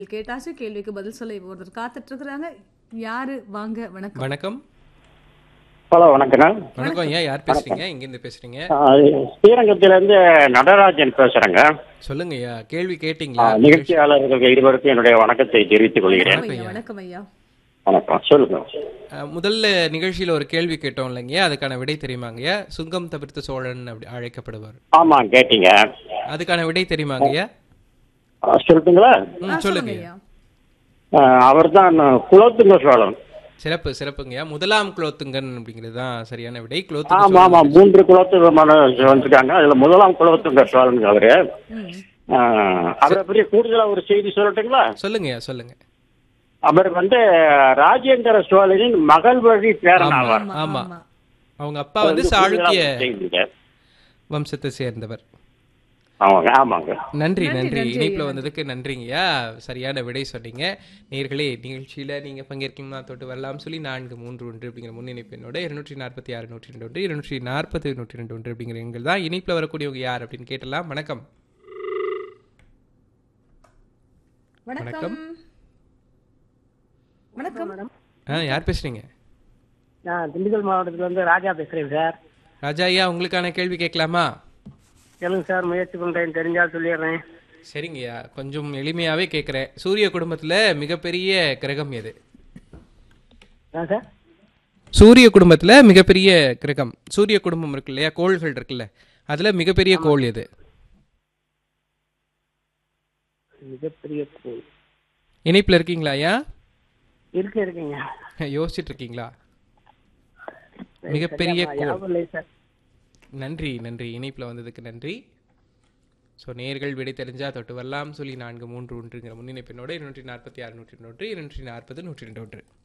கேட்டாச்சு கேள்விக்கு பதில் சொல்ல இப்போ ஒருத்தர் காத்துட்டு இருக்கிறாங்க யாரு வாங்க வணக்கம் வணக்கம் ஹலோ வணக்கண்ணா வணக்கம் ஐயா யார் பேசுறீங்க எங்கேருந்து பேசுறீங்க ஸ்ரீரங்கத்திலிருந்து நடராஜன் பேசுறேங்க சொல்லுங்க ஐயா கேள்வி ஆ, கேட்டீங்களா நிகழ்ச்சியாளர்கள் இருவருக்கும் என்னுடைய வணக்கத்தை தெரிவித்துக் கொள்கிறேன் வணக்கம் ஐயா வணக்கம் ஐயா வணக்கம் சொல்லுங்க அஹ், முதல்ல நிகழ்ச்சியில ஒரு கேள்வி கேட்டோம் இல்லைங்கய்யா அதுக்கான விடை தெரியுமாங்கய்யா சுங்கம் தவிர்த்த சோழன் அப்படி அழைக்கப்படுவார் ஆமா கேட்டீங்க அதுக்கான விடை தெரியுமாங்கய்யா ஆ, சொல்லட்டுங்களா ம் ஆ, சொல்லுங்க ஐயா அவர் தான் குலோத்துங்க சோழன் சிறப்பு சிறப்புங்கய்யா முதலாம் குலோத்துங்கன் அப்படிங்கிறது தான் சரியான விடை ஆமா குலோத்துங்க ஆமா மூன்று குலோத்துங்கமான வந்திருக்காங்க அதுல முதலாம் குலோத்துங்க சோழன் அவரு ம் ஆ, அவரை பற்றி கூடுதலா ஒரு செய்தி சொல்லட்டுங்களா சொல்லுங்கய்யா சொல்லுங்க அவர் வந்து ராஜேந்திர சோழனின் மகள் வழி பேரன் ஆவார் ஆமா ஆமா. ஆமா அவங்க அப்பா வந்து கூடுதலா சாளுக்கிய ஒரு செய்திங்க. வம்சத்தை சேர்ந்தவர் ஆமாங்க ஆமாங்க நன்றி நன்றி, நன்றி நன்றி, இணைப்புல நன்றி. வந்ததுக்கு நன்றிங்கய்யா சரியான விடை சொன்னீங்க நேர்களே நிகழ்ச்சியில நீங்க பங்கேற்கணும்னா தொட்டு வரலாம் சொல்லி நான்கு மூன்று ஒன்று அப்படிங்கிற முன்னிணைப்பு என்னோட இருநூற்றி நாற்பத்தி ஆறு நூற்றி ரெண்டு ஒன்று இருநூற்றி நாற்பது நூற்றி ரெண்டு ஒன்று அப்படிங்கிற எண்கள் தான் இணைப்புல வரக்கூடியவங்க யார் அப்படின்னு கேட்டலாம் வணக்கம் வணக்கம் வணக்கம் ஆ யார் பேசுறீங்க நான் திண்டுக்கல் மாவட்டத்துல இருந்து ராஜா பேசுறேன் சார் ராஜா ஐயா உங்களுக்கான கேள்வி கேட்கலாமா கேளுங்க சார் முயற்சி பண்றேன் தெரிஞ்சா சொல்லிடுறேன் சரிங்கய்யா கொஞ்சம் எளிமையாவே கேட்குறேன் சூரிய குடும்பத்துல மிகப்பெரிய கிரகம் எது ஆ சார் சூரிய குடும்பத்துல மிகப்பெரிய கிரகம் சூரிய குடும்பம் இருக்கு இல்லையா கோள்கள் இருக்குல்ல அதுல மிகப்பெரிய கோள் எது மிகப்பெரிய கோள் இணைப்புல இருக்கீங்களா ஐயா இருக்கு இருக்குங்க யோசிச்சுட்டு இருக்கீங்களா மிகப்பெரிய சரியா, கோள் ஞாபகம் இல்லை சார் நன்றி நன்றி இணைப்புல வந்ததுக்கு நன்றி ஸோ நேர்கள் விடை தெரிஞ்சா தொட்டு வரலாம் சொல்லி நான்கு மூன்று ஒன்றுங்கிற முன்னிணைப்பினோட இருநூற்றி நாற்பத்தி ஆறு நூற்றி ஒன்று இருநூற்றி நாற்பது நூற்றி ரெண்டு ஒன்று